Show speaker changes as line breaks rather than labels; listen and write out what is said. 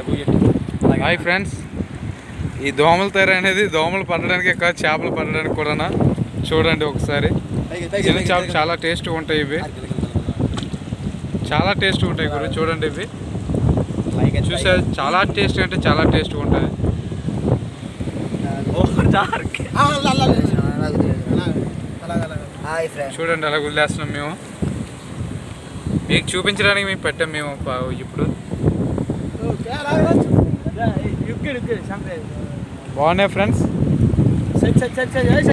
hi friends ఈ దోమల తెర అనేది దోమలు పట్టడానికి కాదు చేపలు పట్టడానికి కూడా చూడండి ఒకసారి చిన్న చేపలు చాలా టేస్ట్ ఉంటాయి ఇవి చాలా టేస్ట్ ఉంటాయి గురు చూడండి ఇవి చూసారు చాలా టేస్ట్ అంటే చాలా టేస్ట్ ఉంటుంది
హాయ్ ఫ్రెండ్స్
చూడండి అలా వదిలేస్తున్నాం మేము మీకు చూపించడానికి మేము పెట్టాం మేము ప- ఇప్పుడు బాగున్నాయి ఫ్రెండ్స్